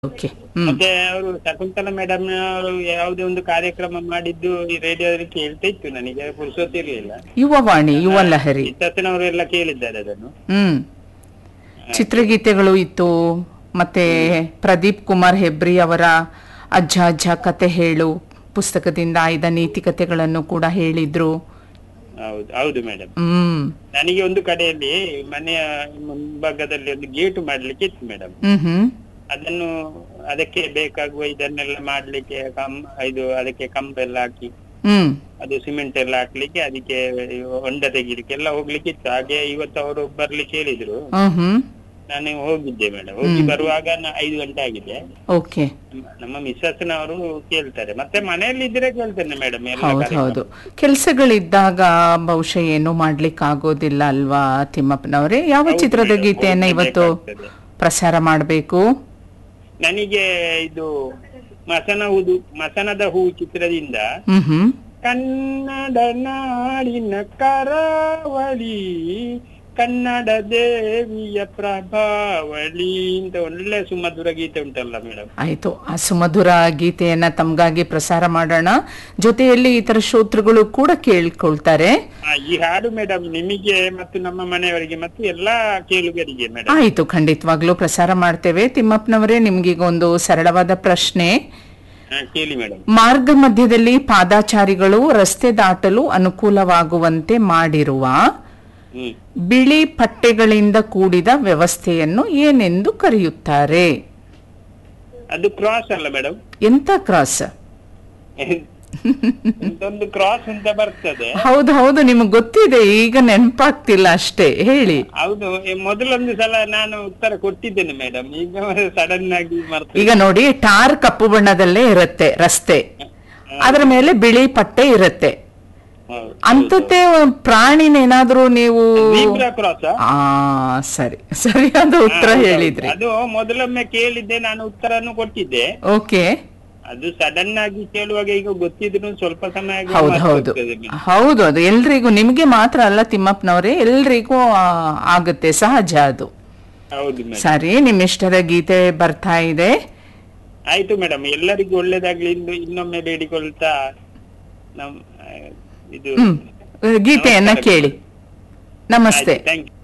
Okay ಹ್ಮ್ ಮತ್ತೆ ಅವರು Shakuntala madam ಅವರು ಯಾವುದೇ ಒಂದು ಕಾರ್ಯಕ್ರಮ ಮಾಡಿದ್ದು ಈ ರೇಡಿಯೋದಲ್ಲಿ ಕೇಳ್ತಾ ಇತ್ತು ನನಗೆ ಪುರುಸೊತ್ತಿರ್ಲಿಲ್ಲ ಯುವವಾಣಿ ಯುವ ಲಹರಿ ಇತ್ತತ್ತಿನವರೆಲ್ಲ ಕೇಳಿದ್ದಾರೆ ಅದನ್ನು ಹ್ಮ್ ಚಿತ್ರಗೀತೆಗಳು ಇತ್ತು ಮತ್ತೆ ಪ್ರದೀಪ್ ಕುಮಾರ್ ಹೆಬ್ರಿ ಅವರ ಅಜ್ಜ ಅಜ್ಜ ಕತೆ ಹೇಳು ಪುಸ್ತಕದಿಂದ ಆಯ್ದ ನೀತಿ ಕಥೆಗಳನ್ನು ಕೂಡ ಹೇಳಿದ್ರು ಹೌದು ಹೌದು ಮೇಡಮ್ ಹ್ಮ್ ನನಗೆ ಒಂದು ಕಡೆಯಲ್ಲಿ ಮನೆಯ ಮುಂಭಾಗದಲ್ಲಿ ಒಂದು ಗೇಟ್ ಮಾಡ್ಲಿಕ್ಕೆ ಇತ್ತು ಮೇಡಮ್ ಹ್ಮ್ ಹ್ಮ್ ಅದನ್ನು ಅದಕ್ಕೆ ಬೇಕಾಗುವ ಇದನ್ನೆಲ್ಲ ಮಾಡ್ಲಿಕ್ಕೆ ಕಂ ಇದು ಅದಕ್ಕೆ ಕಂಬ ಎಲ್ಲ ಹಾಕಿ ಹ್ಮ್ ಅದು ಸಿಮೆಂಟ್ ಎಲ್ಲ ಹಾಕ್ಲಿಕ್ಕೆ ಅದಕ್ಕೆ ಹೊಂಡ ತೆಗಿಲಿಕ್ಕೆ ಎಲ್ಲ ಹೋಗ್ಲಿಕ್ಕೆ ಇತ್ತು ಹಾಗೆ ಇವತ್ತು ಅವರು ಬರ್ಲಿಕ್ಕೆ ಹೇಳಿದ್ರು ಹ್ಮ್ ಹ್ಮ್ ನಾನು ಹೋಗಿದ್ದೆ ಮೇಡಮ್ ಹೋಗಿ ಬರುವಾಗ ನ- ಐದು ಗಂಟೆ ಆಗಿದೆ ಓಕೆ ನಮ್ಮ- ನಮ್ಮ ಮಿಸ್ಸಸ್ನವರು ಕೇಳ್ತಾರೆ ಮತ್ತೆ ಮನೆಯಲ್ಲಿ ಇದ್ರೆ ಕೇಳ್ತೇನೆ ಮೇಡಮ್ ಎಲ್ಲ ಹೌದು ಕಾರ್ಯಕ್ರಮ. ಹೌದು ಕೆಲಸಗಳಿದ್ದಾಗ ಬಹುಶಃ ಏನು ಮಾಡ್ಲಿಕ್ಕೆ ಆಗೋದಿಲ್ಲ ಅಲ್ವಾ ತಿಮ್ಮಪ್ಪನವರೇ ಯಾವ ಹೌದು ಚಿತ್ರದ ಮೇಡಮ್, ಗೀತೆಯನ್ನ ಇವತ್ತು ಹೋಗ್ಲೇಬೇಕಾಗ್ತದೆ. ಪ್ರಸಾರ ಮಾಡಬೇಕು ನನಗೆ ಇದು ಮಸನ ಹೂದು ಮಸನದ ಹೂ ಚಿತ್ರದಿಂದ ಹ್ಮ್ ಹ್ಮ್ ಕನ್ನಡ ನಾಡಿನ ಕರಾವಳಿ ಕನ್ನಡ ದೇವಿಯ ಪ್ರಭಾವಳಿ ಅಂತ ಒಳ್ಳೆ ಸುಮಧುರ ಗೀತೆ ಉಂಟಲ್ಲ ಮೇಡಮ್ ಆಯ್ತು ಆ ಸುಮಧುರ ಗೀತೆಯನ್ನ ತಮಗಾಗಿ ಪ್ರಸಾರ ಮಾಡೋಣ ಜೊತೆಯಲ್ಲಿ ಇತರ ಶ್ರೋತೃಗಳು ಕೂಡ ಕೇಳ್ಕೊಳ್ತಾರೆ ಈ ಹಾಡು ಮೇಡಮ್ ನಿಮಗೆ ಮತ್ತು ನಮ್ಮ ಮನೆಯವರಿಗೆ ಮತ್ತು ಎಲ್ಲಾ ಕೇಳುಗರಿಗೆ ಮೇಡಮ್ ಆಯ್ತು ಖಂಡಿತವಾಗ್ಲೂ ಪ್ರಸಾರ ಮಾಡ್ತೇವೆ ತಿಮ್ಮಪ್ಪನವರೇ ನಿಮ್ಗೀಗ ಒಂದು ಸರಳವಾದ ಪ್ರಶ್ನೆ ಕೇಳಿ ಮೇಡಮ್ ಮಾರ್ಗ ಮಧ್ಯದಲ್ಲಿ ಪಾದಾಚಾರಿಗಳು ರಸ್ತೆ ದಾಟಲು ಅನುಕೂಲವಾಗುವಂತೆ ಮಾಡಿರುವ ಹ್ಮ್ ಬಿಳಿ ಪಟ್ಟೆಗಳಿಂದ ಕೂಡಿದ ವ್ಯವಸ್ಥೆಯನ್ನು ಏನೆಂದು ಕರೆಯುತ್ತಾರೆ ಅದು ಕ್ರಾಸ್ ಅಲ್ಲ ಮೇಡಮ್ ಎಂತ ಕ್ರಾಸ್ ಒಂದು ಕ್ರಾಸ್ ಅಂತ ಬರ್ತದೆ ಹೌದು ಹೌದು ನಿಮಗೆ ಗೊತ್ತಿದೆ ಈಗ ನೆನಪಾಗ್ತಿಲ್ಲ ಅಷ್ಟೇ ಹೇಳಿ ಹೌದು ಈ ಮೊದಲೊಂದು ಸಲ ನಾನು ಉತ್ತರ ಕೊಟ್ಟಿದ್ದೇನೆ ಮೇಡಮ್ ಈಗ ಸಡನ್ ಆಗಿ ಮರ್ತು ಈಗ ನೋಡಿ ಟಾರ್ ಕಪ್ಪು ಬಣ್ಣದಲ್ಲೇ ಇರುತ್ತೆ ರಸ್ತೆ ಅದರ ಮೇಲೆ ಬಿಳಿ ಪಟ್ಟೆ ಇರುತ್ತೆ ಹೌದು. ಅಂತದ್ದೇ ಪ್ರಾಣಿನೇನಾದ್ರೂ ನೀವು Zebra cross ಆ? ಆ ಸರಿ ಸರಿಯಾದ ಉತ್ತರ ಹಾ, ಹೌದು, ಹೇಳಿದ್ರಿ ಅದು ಮೊದಲೊಮ್ಮೆ ಕೇಳಿದ್ದೆ ನಾನು ಉತ್ತರನು ಕೊಟ್ಟಿದ್ದೆ ಓಕೆ ಅದು ಸಡನ್ ಆಗಿ ಕೇಳುವಾಗ ಈಗ ಗೊತ್ತಿದ್ರು ಸ್ವಲ್ಪ ಸಮಯ ಆಗಿ ಹೌದು ಮರ್ತು ಹೌದು ಹೋಗ್ತದೆ ಮೇಡಮ್. ಹೌದು ಅದು ಎಲ್ರಿಗೂ ನಿಮ್ಗೆ ಮಾತ್ರ ಅಲ್ಲ ತಿಮ್ಮಪ್ಪನವರೇ ಎಲ್ರಿಗೂ ಆ, ಆಗುತ್ತೆ ಸಹಜ ಅದು ಹೌದು ಮೇಡಮ್ ಸರಿ ನಿಮ್ ಇಷ್ಟದ ಗೀತೆ ಬರ್ತಾ ಇದೆ ಆಯ್ತು ಮೇಡಮ್ ಎಲ್ಲರಿಗೂ ಒಳ್ಳೇದಾಗ್ಲಿ ಇನ್ನು ಇನ್ನೊಮ್ಮೆ ಬೇಡಿಕೊಳ್ತಾ ನಮ್ ಆ, ಇದು ಹ್ಮ್ ಗೀತೆಯನ್ನ ಕೇಳಿ ನಮಸ್ತೆ ಥ್ಯಾಂಕ್ ಯು